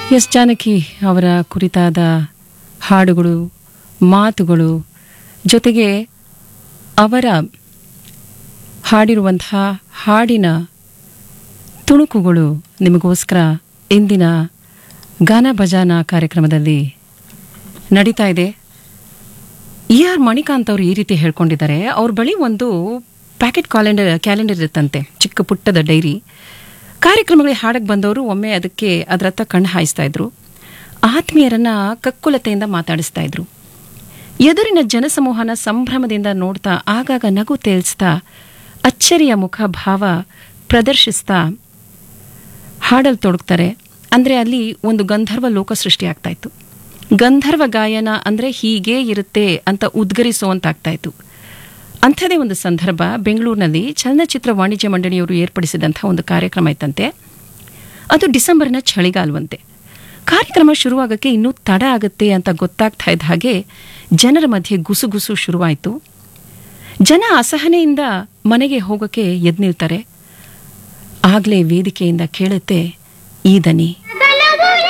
S Janaki ಅವರ ಕುರಿತಾದ ಹಾಡುಗಳು ಮಾತುಗಳು ಜೊತೆಗೆ ಅವರ ಹಾಡಿರುವಂತಹ ಹಾಡಿನ ತುಣುಕುಗಳು ನಿಮಗೋಸ್ಕರ ಇಂದಿನ ಗಾನ ಭಜಾನ ಕಾರ್ಯಕ್ರಮದಲ್ಲಿ ನಡೀತಾ ಇದೆ ಇ ಆರ್ ಮಣಿಕಾಂತ್ ಅವರು ಈ ರೀತಿ ಹೇಳ್ಕೊಂಡಿದ್ದಾರೆ ಅವ್ರ ಬಳಿ ಒಂದು ಪ್ಯಾಕೆಟ್ ಕ್ಯಾಲೆಂಡರ್ ಕ್ಯಾಲೆಂಡರ್ ಇರುತ್ತಂತೆ ಚಿಕ್ಕ ಪುಟ್ಟದ ಡೈರಿ ಕಾರ್ಯಕ್ರಮಗಳಿಗೆ ಹಾಡಕ್ಕೆ ಬಂದವರು ಒಮ್ಮೆ ಅದಕ್ಕೆ ಅದರತ್ತ ಕಣ್ಣು ಹಾಯಿಸ್ತಾ ಇದ್ರು ಆತ್ಮೀಯರನ್ನ ಕಕ್ಕುಲತೆಯಿಂದ ಮಾತಾಡಿಸ್ತಾ ಇದ್ರು ಎದುರಿನ ಜನಸಮೂಹನ ಸಂಭ್ರಮದಿಂದ ನೋಡ್ತಾ ಆಗಾಗ ನಗು ತೇಲ್ಸ್ತಾ ಅಚ್ಚರಿಯ ಮುಖ ಭಾವ ಪ್ರದರ್ಶಿಸ್ತಾ ಹಾಡಲು ತೊಡಗ್ತಾರೆ ಅಂದರೆ ಅಲ್ಲಿ ಒಂದು ಗಂಧರ್ವ ಲೋಕ ಸೃಷ್ಟಿಯಾಗ್ತಾ ಇತ್ತು ಗಂಧರ್ವ ಗಾಯನ ಅಂದರೆ ಹೀಗೇ ಇರುತ್ತೆ ಅಂತ ಉದ್ಗರಿಸುವಂತಾಗ್ತಾ ಇತ್ತು ಅಂಥದೇ ಒಂದು ಸಂದರ್ಭ ಬೆಂಗಳೂರಿನಲ್ಲಿ ಚಲನಚಿತ್ರ ವಾಣಿಜ್ಯ ಮಂಡಳಿಯವರು ಏರ್ಪಡಿಸಿದಂಥ ಒಂದು ಕಾರ್ಯಕ್ರಮ ಇತ್ತಂತೆ ಅದು ಡಿಸೆಂಬರ್ನ ಚಳಿಗಾಲವಂತೆ ಕಾರ್ಯಕ್ರಮ ಶುರುವಾಗಕ್ಕೆ ಇನ್ನೂ ತಡ ಆಗುತ್ತೆ ಅಂತ ಗೊತ್ತಾಗ್ತಾ ಇದ್ದ ಹಾಗೆ ಜನರ ಮಧ್ಯೆ ಗುಸುಗುಸು ಶುರುವಾಯಿತು ಜನ ಅಸಹನೆಯಿಂದ ಮನೆಗೆ ಹೋಗೋಕ್ಕೆ ಎದ್ದು ನಿಲ್ತಾರೆ ಆಗಲೇ ವೇದಿಕೆಯಿಂದ ಕೇಳುತ್ತೆ ಈ ದನಿ